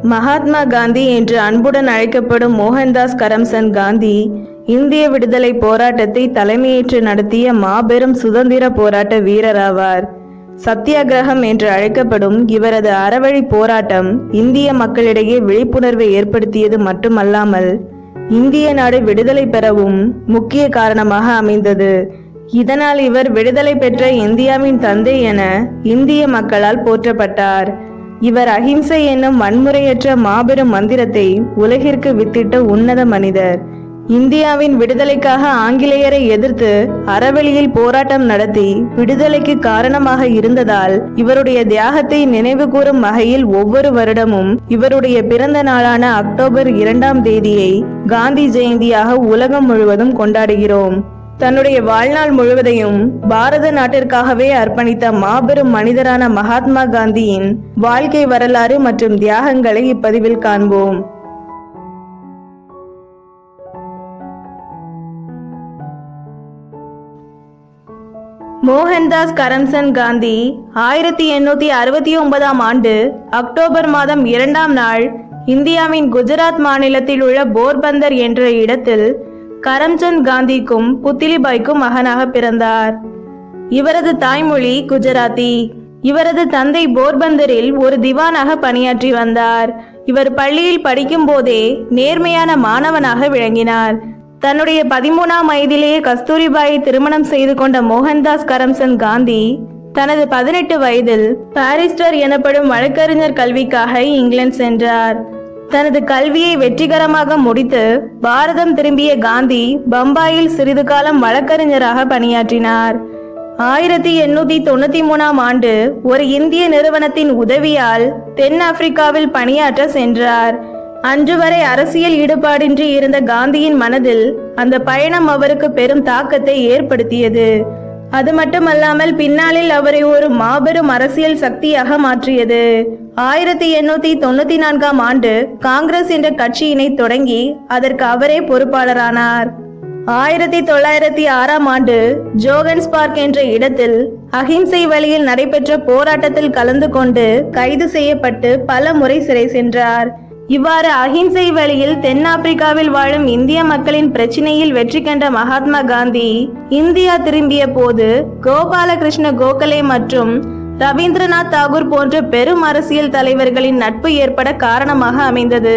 மகாத்மா காந்தி என்று அன்புடன் அழைக்கப்படும் மோகன்தாஸ் கரம்சந்த் காந்தி இந்திய விடுதலை போராட்டத்தை தலைமையேற்று நடத்திய மாபெரும் சுதந்திர போராட்ட வீரராவார் சத்தியாகிரகம் என்று அழைக்கப்படும் இவரது அறவழி போராட்டம் இந்திய மக்களிடையே விழிப்புணர்வை ஏற்படுத்தியது மட்டுமல்லாமல் இந்திய நாடு விடுதலை பெறவும் முக்கிய காரணமாக அமைந்தது இதனால் இவர் விடுதலை பெற்ற இந்தியாவின் தந்தை என இந்திய மக்களால் போற்றப்பட்டார் இவர் அகிம்சை என்னும் வன்முறையற்ற மாபெரும் மந்திரத்தை உலகிற்கு வித்திட்ட உன்னத மனிதர் இந்தியாவின் விடுதலைக்காக ஆங்கிலேயரை எதிர்த்து அறவழியில் போராட்டம் நடத்தி விடுதலைக்கு காரணமாக இருந்ததால் இவருடைய தியாகத்தை நினைவு கூறும் வகையில் ஒவ்வொரு வருடமும் இவருடைய பிறந்த நாளான அக்டோபர் இரண்டாம் தேதியை காந்தி ஜெயந்தியாக உலகம் முழுவதும் கொண்டாடுகிறோம் தன்னுடைய வாழ்நாள் முழுவதையும் பாரத நாட்டிற்காகவே அர்ப்பணித்த மாபெரும் மனிதரான மகாத்மா காந்தியின் வாழ்க்கை வரலாறு மற்றும் தியாகங்களை இப்பதிவில் காண்போம் மோகன்தாஸ் கரம்சந்த் காந்தி ஆயிரத்தி எண்ணூத்தி அறுபத்தி ஒன்பதாம் ஆண்டு அக்டோபர் மாதம் இரண்டாம் நாள் இந்தியாவின் குஜராத் மாநிலத்தில் உள்ள போர்பந்தர் என்ற இடத்தில் கரம்சந்த் காந்திக்கும் புத்திலிபாய்க்கும் மகனாக பிறந்தார் இவரது தாய்மொழி குஜராத்தி இவரது தந்தை போர்பந்தரில் ஒரு திவானாக பணியாற்றி வந்தார் இவர் பள்ளியில் படிக்கும் போதே நேர்மையான மாணவனாக விளங்கினார் தன்னுடைய பதிமூணாம் வயதிலேயே கஸ்தூரிபாயை திருமணம் செய்து கொண்ட மோகன்தாஸ் கரம்சந்த் காந்தி தனது பதினெட்டு வயதில் பாரிஸ்டர் எனப்படும் வழக்கறிஞர் கல்விக்காக இங்கிலாந்து சென்றார் தனது கல்வியை வெற்றிகரமாக முடித்து பாரதம் திரும்பிய காந்தி பம்பாயில் சிறிது காலம் வழக்கறிஞராக பணியாற்றினார் ஆயிரத்தி எண்ணூத்தி தொண்ணூத்தி மூணாம் ஆண்டு ஒரு இந்திய நிறுவனத்தின் உதவியால் தென்னாப்பிரிக்காவில் பணியாற்ற சென்றார் அன்று வரை அரசியல் ஈடுபாடின்றி இருந்த காந்தியின் மனதில் அந்த பயணம் அவருக்கு பெரும் தாக்கத்தை ஏற்படுத்தியது அது மட்டுமல்லாமல் பின்னாளில் அவரை ஒரு மாபெரும் அரசியல் சக்தியாக மாற்றியது ஆயிரத்தி எண்ணூத்தி தொண்ணூத்தி நான்காம் ஆண்டு காங்கிரஸ் என்ற கட்சியினை தொடங்கி அதற்கு அவரே பொறுப்பாளரானார் ஆயிரத்தி தொள்ளாயிரத்தி ஆறாம் ஆண்டு ஜோகன்ஸ்பார்க் என்ற இடத்தில் அகிம்சை வழியில் நடைபெற்ற போராட்டத்தில் கலந்து கொண்டு கைது செய்யப்பட்டு பல முறை சிறை சென்றார் இவ்வாறு அகிம்சை வழியில் தென்னாப்பிரிக்காவில் வாழும் இந்திய மக்களின் பிரச்சினையில் வெற்றி கண்ட மகாத்மா காந்தி இந்தியா திரும்பிய போது கோபாலகிருஷ்ண கோகலே மற்றும் ரவீந்திரநாத் தாகூர் போன்ற பெரும் அரசியல் தலைவர்களின் நட்பு ஏற்பட காரணமாக அமைந்தது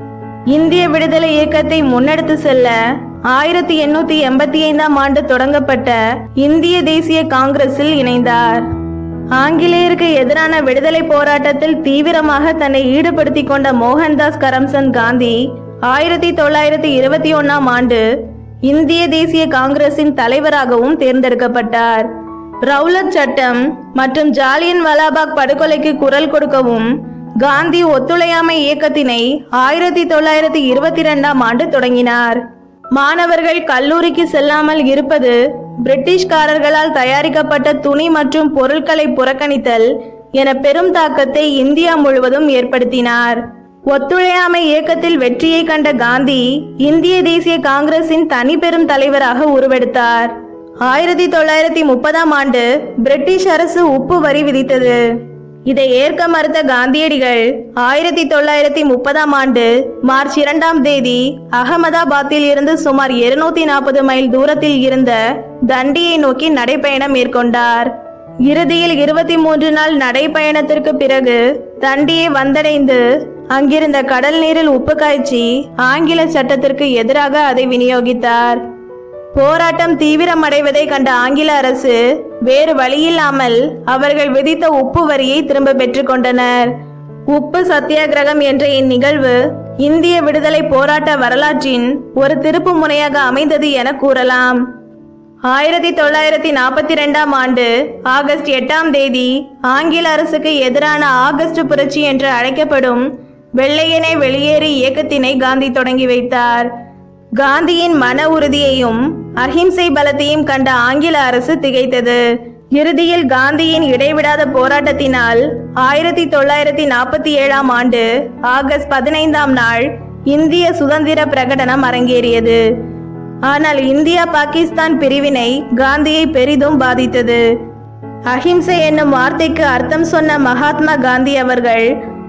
இந்திய விடுதலை இயக்கத்தை முன்னெடுத்து செல்ல ஆயிரத்தி எண்ணூத்தி எண்பத்தி ஐந்தாம் ஆண்டு தொடங்கப்பட்ட இந்திய தேசிய காங்கிரஸில் இணைந்தார் ஆங்கிலேயருக்கு எதிரான விடுதலை போராட்டத்தில் தீவிரமாக தன்னை ஈடுபடுத்திக் கொண்ட மோகன்தாஸ் கரம்சந்த் காந்தி ஆயிரத்தி தொள்ளாயிரத்தி இருபத்தி ஒன்னாம் ஆண்டு இந்திய தேசிய காங்கிரசின் தலைவராகவும் தேர்ந்தெடுக்கப்பட்டார் ரவுலட் சட்டம் மற்றும் ஜாலியன் வாலாபாக் படுகொலைக்கு குரல் கொடுக்கவும் காந்தி ஒத்துழையாமை இயக்கத்தினை ஆயிரத்தி தொள்ளாயிரத்தி இருபத்தி ரெண்டாம் ஆண்டு தொடங்கினார் மாணவர்கள் கல்லூரிக்கு செல்லாமல் இருப்பது பிரிட்டிஷ்காரர்களால் தயாரிக்கப்பட்ட துணி மற்றும் பொருட்களை புறக்கணித்தல் என பெரும் தாக்கத்தை இந்தியா முழுவதும் ஏற்படுத்தினார் ஒத்துழையாமை இயக்கத்தில் வெற்றியை கண்ட காந்தி இந்திய தேசிய காங்கிரசின் தனி பெரும் தலைவராக உருவெடுத்தார் ஆயிரத்தி தொள்ளாயிரத்தி முப்பதாம் ஆண்டு பிரிட்டிஷ் அரசு உப்பு வரி விதித்தது இதை ஏற்க மறுத்த காந்தியடிகள் ஆயிரத்தி தொள்ளாயிரத்தி முப்பதாம் ஆண்டு மார்ச் இரண்டாம் தேதி அகமதாபாத்தில் இருந்து சுமார் இருநூத்தி நாற்பது மைல் தூரத்தில் இருந்த தண்டியை நோக்கி நடைப்பயணம் மேற்கொண்டார் இறுதியில் இருபத்தி மூன்று நாள் நடைப்பயணத்திற்கு பிறகு தண்டியை வந்தடைந்து அங்கிருந்த கடல் நீரில் உப்பு காய்ச்சி ஆங்கில சட்டத்திற்கு எதிராக அதை விநியோகித்தார் போராட்டம் தீவிரமடைவதை கண்ட ஆங்கில அரசு வேறு வழியில்லாமல் அவர்கள் விதித்த உப்பு வரியை திரும்ப பெற்றுக்கொண்டனர் உப்பு சத்தியாகிரகம் என்ற இந்நிகழ்வு இந்திய விடுதலை போராட்ட வரலாற்றின் ஒரு திருப்பு முனையாக அமைந்தது என கூறலாம் ஆயிரத்தி தொள்ளாயிரத்தி நாற்பத்தி ரெண்டாம் ஆண்டு ஆகஸ்ட் எட்டாம் தேதி ஆங்கில அரசுக்கு எதிரான ஆகஸ்ட் புரட்சி என்று அழைக்கப்படும் வெள்ளையனே வெளியேறு இயக்கத்தினை காந்தி தொடங்கி வைத்தார் காந்தியின் மன உறுதியையும் அஹிம்சை பலத்தையும் கண்ட ஆங்கில அரசு திகைத்தது இறுதியில் காந்தியின் இடைவிடாத போராட்டத்தினால் ஆயிரத்தி தொள்ளாயிரத்தி நாற்பத்தி ஏழாம் ஆண்டு ஆகஸ்ட் பதினைந்தாம் நாள் இந்திய சுதந்திர பிரகடனம் அரங்கேறியது ஆனால் இந்தியா பாகிஸ்தான் பிரிவினை காந்தியை பெரிதும் பாதித்தது அஹிம்சை என்னும் வார்த்தைக்கு அர்த்தம் சொன்ன மகாத்மா காந்தி அவர்கள்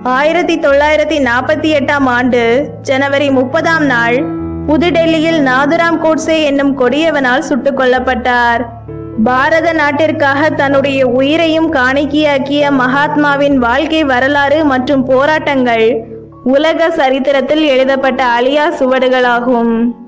ஆயிரத்தி தொள்ளாயிரத்தி நாற்பத்தி எட்டாம் ஆண்டு ஜனவரி முப்பதாம் நாள் புதுடெல்லியில் நாதுராம் கோட்சே என்னும் கொடியவனால் சுட்டுக் கொல்லப்பட்டார் பாரத நாட்டிற்காக தன்னுடைய உயிரையும் காணிக்கையாக்கிய மகாத்மாவின் வாழ்க்கை வரலாறு மற்றும் போராட்டங்கள் உலக சரித்திரத்தில் எழுதப்பட்ட அழியா சுவடுகளாகும்